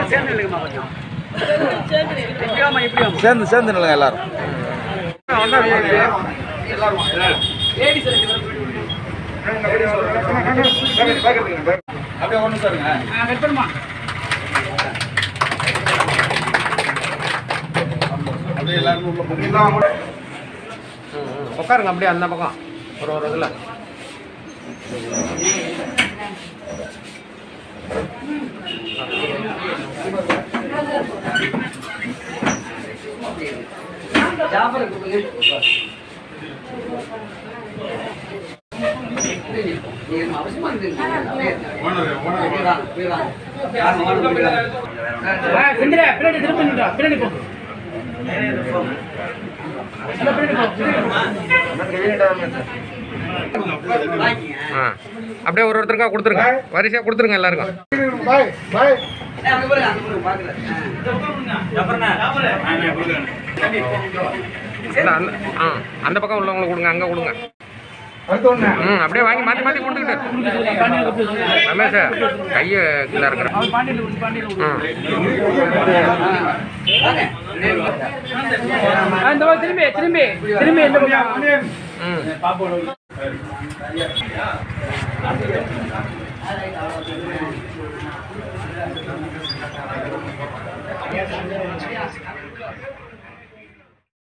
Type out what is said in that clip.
சேர்ந்து இல்லைங்கம்மா கொஞ்சம் இப்படி வாம்மா இப்படி வாம்மா சேர்ந்து சேர்ந்து நில்லுங்க எல்லாரும் அப்படியே ஒன்று சாருங்க கட் பண்ணுமா அப்படியே எல்லாரும் உள்ள போங்க உட்காருங்க அப்படியே அந்த பக்கம் ஒரு ஒரு இதில் செந்திரா பின்னாடி திரும்ப நின்றா பின்னாடி போ ஆ அப்படியே ஒரு ஒருத்தருக்கா கொடுத்துருங்க வரிசையாக கொடுத்துருங்க எல்லாருக்கும் இல்ல, அந்த ஆ அந்த பக்கம் உள்ளவங்களுக்கு கொடுங்க அங்கே கொடுங்க ம் அப்படியே வாங்கி மாற்றி மாற்றி கொடுத்துக்கிட்டு ரமேஷ் கையை கீழே இருக்கிறேன் அவர் பாண்டியில் விடு, பாண்டியில் விடு. ம் ஆ, இந்த பக்கம் திரும்பி திரும்பி திரும்பி இந்த பக்கம் ம்